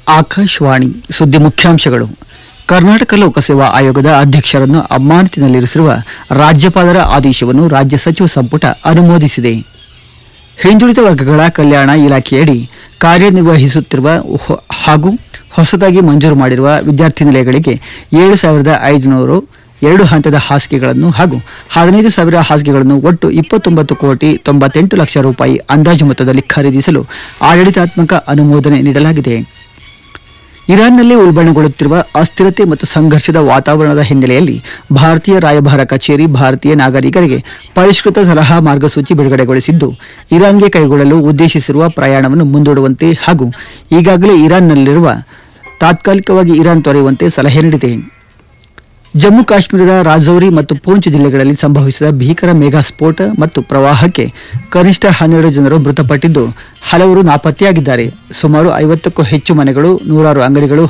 ಆಕಾಶವಾಣಿ ಸುದ್ದಿ ಮುಖ್ಯಾಂಶಗಳು ಕರ್ನಾಟಕ ಲೋಕಸೇವಾ ಆಯೋಗದ ಅಧ್ಯಕ್ಷರನ್ನು ಅಮಾನತಿನಲ್ಲಿರಿಸಿರುವ ರಾಜ್ಯಪಾಲರ ಆದೇಶವನ್ನು ರಾಜ್ಯ ಸಚಿವ ಸಂಪುಟ ಅನುಮೋದಿಸಿದೆ ಹಿಂದುಳಿದ ವರ್ಗಗಳ ಕಲ್ಯಾಣ ಇಲಾಖೆಯಡಿ ಕಾರ್ಯನಿರ್ವಹಿಸುತ್ತಿರುವ ಹೊ- ಹಾಗೂ ಹೊಸದಾಗಿ ಮಂಜೂರು ಮಾಡಿರುವ ವಿದ್ಯಾರ್ಥಿ ನಿಲಯಗಳಿಗೆ ಏಳು ಸಾವಿರದ ಐದುನೂರು ಎರಡು ಹಂತದ ಹಾಸಿಗೆಗಳನ್ನು ಹಾಗೂ ಹದಿನೈದು ಸಾವಿರ ಹಾಸಿಗೆಗಳನ್ನು ಒಟ್ಟು ಇಪ್ಪತ್ತೊಂಬತ್ತು ಕೋಟಿ ತೊಂಬತ್ತೆಂಟು ಲಕ್ಷ ರೂಪಾಯಿ ಅಂದಾಜು ಮೊತ್ತದಲ್ಲಿ ಖರೀದಿಸಲು ಆಡಳಿತಾತ್ಮಕ ಅನುಮೋದನೆ ನೀಡಲಾಗಿದೆ ಇರಾನ್ನಲ್ಲಿ ಉಲ್ಬಣಗೊಳ್ಳುತ್ತಿರುವ ಅಸ್ಥಿರತೆ ಮತ್ತು ಸಂಘರ್ಷದ ವಾತಾವರಣದ ಹಿನ್ನೆಲೆಯಲ್ಲಿ ಭಾರತೀಯ ರಾಯಭಾರ ಕಚೇರಿ ಭಾರತೀಯ ನಾಗರಿಕರಿಗೆ ಪರಿಷ್ಕೃತ ಸಲಹಾ ಮಾರ್ಗಸೂಚಿ ಬಿಡುಗಡೆಗೊಳಿಸಿದ್ದು ಇರಾನ್ಗೆ ಕೈಗೊಳ್ಳಲು ಉದ್ದೇಶಿಸಿರುವ ಪ್ರಯಾಣವನ್ನು ಮುಂದೂಡುವಂತೆ ಹಾಗೂ ಈಗಾಗಲೇ ಇರಾನ್ನಲ್ಲಿರುವ ತಾತ್ಕಾಲಿಕವಾಗಿ ಇರಾನ್ ತೊರೆಯುವಂತೆ ಸಲಹೆ ನೀಡಿದೆ ಜಮ್ಮು ಕಾಶ್ಮೀರದ ರಾಜೌರಿ ಮತ್ತು ಪೂಂಚ್ ಜಿಲ್ಲೆಗಳಲ್ಲಿ ಸಂಭವಿಸಿದ ಭೀಕರ ಮೇಘಾ ಸ್ಫೋಟ ಮತ್ತು ಪ್ರವಾಹಕ್ಕೆ ಕನಿಷ್ಠ ಹನ್ನೆರಡು ಜನರು ಮೃತಪಟ್ಟಿದ್ದು ಹಲವರು ನಾಪತ್ತೆಯಾಗಿದ್ದಾರೆ ಸುಮಾರು ಐವತ್ತಕ್ಕೂ ಹೆಚ್ಚು ಮನೆಗಳು ನೂರಾರು ಅಂಗಡಿಗಳು